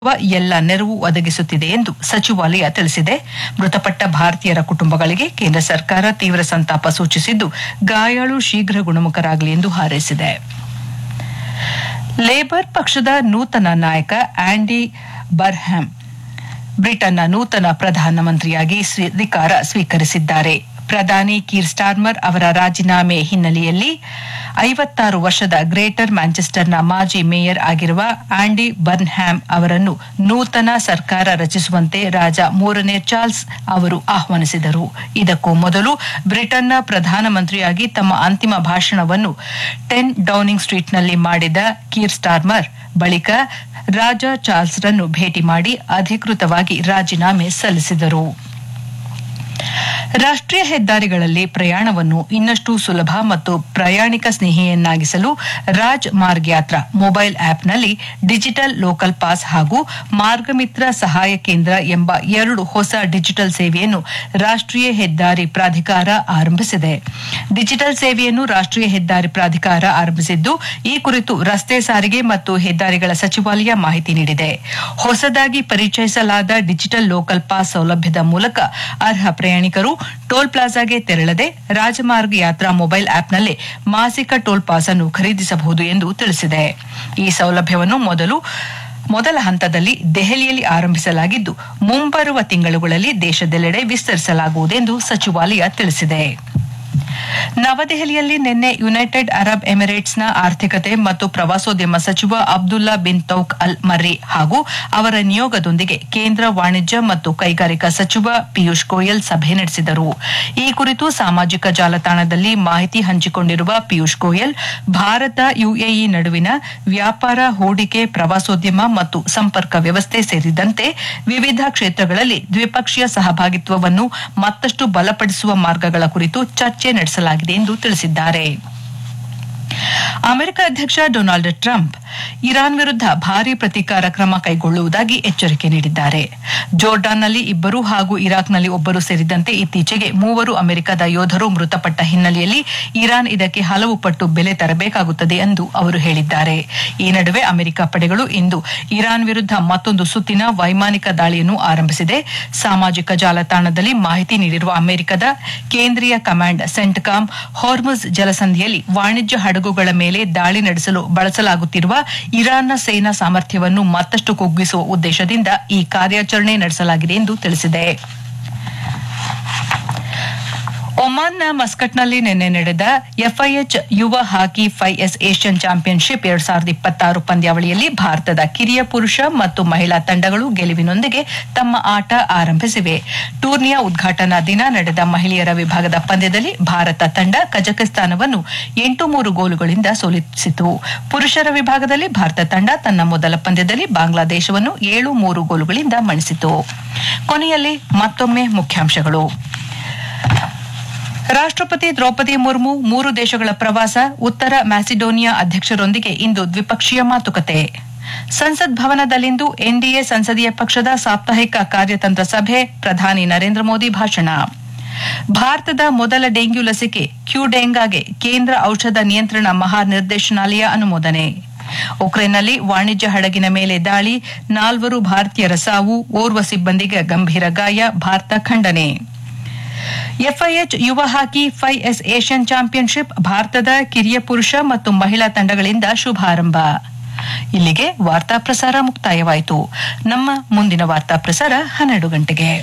ಎಲ್ಲ ನೆರವು ಒದಗಿಸುತ್ತಿದೆ ಎಂದು ಸಚಿವಾಲಯ ತಿಳಿಸಿದೆ ಮೃತಪಟ್ಟ ಭಾರತೀಯರ ಕುಟುಂಬಗಳಿಗೆ ಕೇಂದ್ರ ಸರ್ಕಾರ ತೀವ್ರ ಸಂತಾಪ ಸೂಚಿಸಿದ್ದು ಗಾಯಾಳು ಶೀಘ್ರ ಗುಣಮುಖರಾಗಲಿ ಎಂದು ಹಾರೈಸಿದೆ ಲೇಬರ್ ಪಕ್ಷದ ನೂತನ ನಾಯಕ ಆಂಡಿ ಬರ್ಹ್ಯಾಮ್ ಬ್ರಿಟನ್ನ ನೂತನ ಪ್ರಧಾನಮಂತ್ರಿಯಾಗಿ ಅಧಿಕಾರ ಸ್ವೀಕರಿಸಿದ್ದಾರೆ ಪ್ರಧಾನಿ ಕೀರ್ ಸ್ಟಾರ್ಮರ್ ಅವರ ರಾಜೀನಾಮೆ ಹಿನ್ನೆಲೆಯಲ್ಲಿ ಐವತ್ತಾರು ವರ್ಷದ ಗ್ರೇಟರ್ ಮ್ಯಾಂಚೆಸ್ಟರ್ನ ಮಾಜಿ ಮೇಯರ್ ಆಗಿರುವ ಆಂಡಿ ಬರ್ನ್ಹ್ಯಾಮ್ ಅವರನ್ನು ನೂತನ ಸರ್ಕಾರ ರಚಿಸುವಂತೆ ರಾಜ ಮೂರನೇ ಚಾರ್ಲ್ಸ್ ಅವರು ಆಹ್ವಾನಿಸಿದರು ಇದಕ್ಕೂ ಮೊದಲು ಬ್ರಿಟನ್ನ ಪ್ರಧಾನಮಂತ್ರಿಯಾಗಿ ತಮ್ಮ ಅಂತಿಮ ಭಾಷಣವನ್ನು ಟೆನ್ ಡೌನಿಂಗ್ ಸ್ಟ್ರೀಟ್ನಲ್ಲಿ ಮಾಡಿದ ಕೀರ್ ಸ್ಟಾರ್ಮರ್ ಬಳಿಕ ರಾಜ ಚಾರ್ಲ್ಸ್ರನ್ನು ಭೇಟಿ ಮಾಡಿ ಅಧಿಕೃತವಾಗಿ ರಾಜೀನಾಮೆ ಸಲ್ಲಿಸಿದರು ರಾಷ್ಟ್ರೀಯ ಹೆದ್ದಾರಿಗಳಲ್ಲಿ ಪ್ರಯಾಣವನ್ನು ಇನ್ನಷ್ಟು ಸುಲಭ ಮತ್ತು ಪ್ರಯಾಣಿಕ ಸ್ನೇಹಿಯನ್ನಾಗಿಸಲು ರಾಜ್ ಮಾರ್ಗ್ ಯಾತ್ರಾ ಮೊಬೈಲ್ ಆಪ್ನಲ್ಲಿ ಡಿಜಿಟಲ್ ಲೋಕಲ್ ಪಾಸ್ ಹಾಗೂ ಮಾರ್ಗಮಿತ್ರ ಸಹಾಯ ಕೇಂದ್ರ ಎಂಬ ಎರಡು ಹೊಸ ಡಿಜಿಟಲ್ ಸೇವೆಯನ್ನು ರಾಷ್ಟ್ರೀಯ ಹೆದ್ದಾರಿ ಪ್ರಾಧಿಕಾರ ಆರಂಭಿಸಿದೆ ಡಿಜಿಟಲ್ ಸೇವೆಯನ್ನು ರಾಷ್ಟ್ರೀಯ ಹೆದ್ದಾರಿ ಪ್ರಾಧಿಕಾರ ಆರಂಭಿಸಿದ್ದು ಈ ಕುರಿತು ರಸ್ತೆ ಸಾರಿಗೆ ಮತ್ತು ಹೆದ್ದಾರಿಗಳ ಸಚಿವಾಲಯ ಮಾಹಿತಿ ನೀಡಿದೆ ಹೊಸದಾಗಿ ಪರಿಚಯಿಸಲಾದ ಡಿಜಿಟಲ್ ಲೋಕಲ್ ಪಾಸ್ ಸೌಲಭ್ಯದ ಮೂಲಕ ಅರ್ಹ ಪ್ರಯಾಣಿಕರು ಟೋಲ್ ಪ್ಲಾಜಾಗೆ ತೆರಳದೆ ರಾಜಮಾರ್ಗ ಯಾತ್ರಾ ಮೊಬೈಲ್ ಆಪ್ನಲ್ಲೇ ಮಾಸಿಕ ಟೋಲ್ ಪಾಸ್ ಅನ್ನು ಖರೀದಿಸಬಹುದು ಎಂದು ತಿಳಿಸಿದೆ ಈ ಸೌಲಭ್ಯವನ್ನು ಮೊದಲು ಮೊದಲ ಹಂತದಲ್ಲಿ ದೆಹಲಿಯಲ್ಲಿ ಆರಂಭಿಸಲಾಗಿದ್ದು ಮುಂಬರುವ ತಿಂಗಳುಗಳಲ್ಲಿ ದೇಶದೆಲ್ಲೆಡೆ ವಿಸ್ತರಿಸಲಾಗುವುದೆಂದು ಸಚಿವಾಲಯ ತಿಳಿಸಿದೆ ನವದೆಹಲಿಯಲ್ಲಿ ನಿನ್ನೆ ಯುನೈಟೆಡ್ ಅರಬ್ ಎಮಿರೇಟ್ಸ್ನ ಆರ್ಥಿಕತೆ ಮತ್ತು ಪ್ರವಾಸೋದ್ಯಮ ಸಚಿವ ಅಬ್ದುಲ್ಲಾ ಬಿನ್ ತೌಕ್ ಅಲ್ ಮರ್ರಿ ಹಾಗೂ ಅವರ ನಿಯೋಗದೊಂದಿಗೆ ಕೇಂದ್ರ ವಾಣಿಜ್ಯ ಮತ್ತು ಕೈಗಾರಿಕಾ ಸಚಿವ ಪಿಯೂಷ್ ಗೋಯಲ್ ಸಭೆ ನಡೆಸಿದರು ಈ ಕುರಿತು ಸಾಮಾಜಿಕ ಜಾಲತಾಣದಲ್ಲಿ ಮಾಹಿತಿ ಹಂಚಿಕೊಂಡಿರುವ ಪಿಯೂಷ್ ಗೋಯಲ್ ಭಾರತ ಯುಎಇ ನಡುವಿನ ವ್ಯಾಪಾರ ಹೂಡಿಕೆ ಪ್ರವಾಸೋದ್ಯಮ ಮತ್ತು ಸಂಪರ್ಕ ವ್ಯವಸ್ಥೆ ಸೇರಿದಂತೆ ವಿವಿಧ ಕ್ಷೇತ್ರಗಳಲ್ಲಿ ದ್ವಿಪಕ್ಷೀಯ ಸಹಭಾಗಿತ್ವವನ್ನು ಮತ್ತಷ್ಟು ಬಲಪಡಿಸುವ ಮಾರ್ಗಗಳ ಕುರಿತು ಚರ್ಚೆ ನಡೆಸಲಾಗಿದೆ ಎಂದು ತಿಳಿಸಿದ್ದಾರೆ ಅಮೆರಿಕ ಅಧ್ಯಕ್ಷ ಡೊನಾಲ್ಡ್ ಟ್ರಂಪ್ ಇರಾನ್ ವಿರುದ್ಧ ಭಾರಿ ಪ್ರತೀಕಾರ ಕ್ರಮ ಕೈಗೊಳ್ಳುವುದಾಗಿ ಎಚ್ಚರಿಕೆ ನೀಡಿದ್ದಾರೆ ಜೋರ್ಡಾನ್ನಲ್ಲಿ ಇಬ್ಬರು ಹಾಗೂ ಇರಾಕ್ನಲ್ಲಿ ಒಬ್ಬರು ಸೇರಿದಂತೆ ಇತ್ತೀಚೆಗೆ ಮೂವರು ಅಮೆರಿಕದ ಯೋಧರು ಮೃತಪಟ್ಟ ಹಿನ್ನೆಲೆಯಲ್ಲಿ ಇರಾನ್ ಇದಕ್ಕೆ ಹಲವು ಪಟ್ಟು ಬೆಲೆ ತರಬೇಕಾಗುತ್ತದೆ ಎಂದು ಅವರು ಹೇಳಿದ್ದಾರೆ ಈ ನಡುವೆ ಅಮೆರಿಕ ಪಡೆಗಳು ಇಂದು ಇರಾನ್ ವಿರುದ್ಧ ಮತ್ತೊಂದು ಸುತ್ತಿನ ವೈಮಾನಿಕ ದಾಳಿಯನ್ನು ಆರಂಭಿಸಿದೆ ಸಾಮಾಜಿಕ ಜಾಲತಾಣದಲ್ಲಿ ಮಾಹಿತಿ ನೀಡಿರುವ ಅಮೆರಿಕದ ಕೇಂದ್ರೀಯ ಕಮಾಂಡ್ ಸೆಂಟ್ಕಾಮ್ ಹಾರ್ಮುಜ್ ಜಲಸಂಧಿಯಲ್ಲಿ ವಾಣಿಜ್ಯ ಹಡಗುಗಳ ಮೇಲೆ ದಾಳಿ ನಡೆಸಲು ಬಳಸಲಾಗುತ್ತಿರುವ ಇರಾನ್ನ ಸೇನಾ ಸಾಮರ್ಥ್ಯವನ್ನು ಮತ್ತಷ್ಟು ಕುಗ್ಗಿಸುವ ಉದ್ದೇಶದಿಂದ ಈ ಕಾರ್ಯಾಚರಣೆ ನಡೆಸಲಾಗಿದೆ ಎಂದು ತಿಳಿಸಿದೆ ಒಮಾನ್ನ ಮಸ್ಕಟ್ನಲ್ಲಿ ನಿನ್ನೆ ನಡೆದ ಎಫ್ಐಎಚ್ ಯುವ ಹಾಕಿ ಫೈಎಸ್ ಏಷ್ಯನ್ ಚಾಂಪಿಯನ್ಶಿಪ್ ಎರಡ್ ಸಾವಿರದ ಇಪ್ಪತ್ತಾರು ಪಂದ್ಯಾವಳಿಯಲ್ಲಿ ಭಾರತದ ಕಿರಿಯ ಪುರುಷ ಮತ್ತು ಮಹಿಳಾ ತಂಡಗಳು ಗೆಲುವಿನೊಂದಿಗೆ ತಮ್ಮ ಆಟ ಆರಂಭಿಸಿವೆ ಟೂರ್ನಿಯ ಉದ್ಘಾಟನಾ ದಿನ ನಡೆದ ಮಹಿಳೆಯರ ವಿಭಾಗದ ಪಂದ್ಯದಲ್ಲಿ ಭಾರತ ತಂಡ ಕಜಕಿಸ್ತಾನವನ್ನು ಎಂಟು ಮೂರು ಗೋಲುಗಳಿಂದ ಸೋಲಿಸಿತು ಪುರುಷರ ವಿಭಾಗದಲ್ಲಿ ಭಾರತ ತಂಡ ತನ್ನ ಮೊದಲ ಪಂದ್ಯದಲ್ಲಿ ಬಾಂಗ್ಲಾದೇಶವನ್ನು ಏಳು ಮೂರು ಗೋಲುಗಳಿಂದ ಮಣಿಸಿತು ಕೊನೆಯಲ್ಲಿ ಮತ್ತೊಮ್ಮೆ ಮುಖ್ಯಾಂಶಗಳು ರಾಷ್ಟ್ರಪತಿ ದ್ರೌಪದಿ ಮುರ್ಮು ಮೂರು ದೇಶಗಳ ಪ್ರವಾಸ ಉತ್ತರ ಮ್ಯಾಸಿಡೋನಿಯಾ ಅಧ್ಯಕ್ಷರೊಂದಿಗೆ ಇಂದು ದ್ವಿಪಕ್ಷೀಯ ಮಾತುಕತೆ ಸಂಸತ್ ಭವನದಲ್ಲಿಂದು ಎನ್ಡಿಎ ಸಂಸದೀಯ ಪಕ್ಷದ ಸಾಪ್ತಾಹಿಕ ಕಾರ್ಯತಂತ್ರ ಸಭೆ ಪ್ರಧಾನಿ ನರೇಂದ್ರ ಮೋದಿ ಭಾಷಣ ಭಾರತದ ಮೊದಲ ಡೆಂಗ್ಯೂ ಲಸಿಕೆ ಕ್ಯೂಡೆಂಗಾಗೆ ಕೇಂದ್ರ ಔಷಧ ನಿಯಂತ್ರಣ ಮಹಾನಿರ್ದೇಶನಾಲಯ ಅನುಮೋದನೆ ಉಕ್ರೇನ್ನಲ್ಲಿ ವಾಣಿಜ್ಯ ಹಡಗಿನ ಮೇಲೆ ದಾಳಿ ನಾಲ್ವರು ಭಾರತೀಯರ ಸಾವು ಓರ್ವ ಸಿಬ್ಬಂದಿಗೆ ಗಂಭೀರ ಗಾಯ ಭಾರತ ಖಂಡನೆ ಎಫ್ಐಎಚ್ ಯುವ ಹಾಕಿ ಫೈಎಸ್ ಏಷ್ಯನ್ ಚಾಂಪಿಯನ್ಶಿಪ್ ಭಾರತದ ಕಿರಿಯ ಪುರುಷ ಮತ್ತು ಮಹಿಳಾ ತಂಡಗಳಿಂದ ಶುಭಾರಂಭ ಇಲ್ಲಿಗೆ ವಾರ್ತಾ ಪ್ರಸಾರ ಮುಕ್ತಾಯವಾಯಿತು ನಮ್ಮ ಮುಂದಿನ ವಾರ್ತಾ ಪ್ರಸಾರ ಹನ್ನೆರಡು ಗಂಟೆಗೆ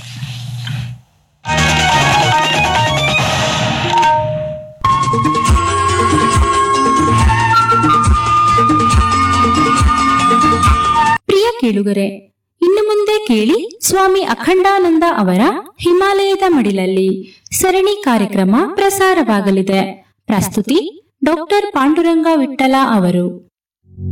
ಪ್ರಿಯ ಕೇಳುಗರೆ ಇನ್ನು ಮುಂದೆ ಕೇಳಿ ಸ್ವಾಮಿ ಅಖಂಡಾನಂದ ಅವರ ಹಿಮಾಲಯದ ಮಡಿಲಲ್ಲಿ ಸರಣಿ ಕಾರ್ಯಕ್ರಮ ಪ್ರಸಾರವಾಗಲಿದೆ ಪ್ರಸ್ತುತಿ ಡಾಕ್ಟರ್ ಪಾಂಡುರಂಗ ವಿಠಲ ಅವರು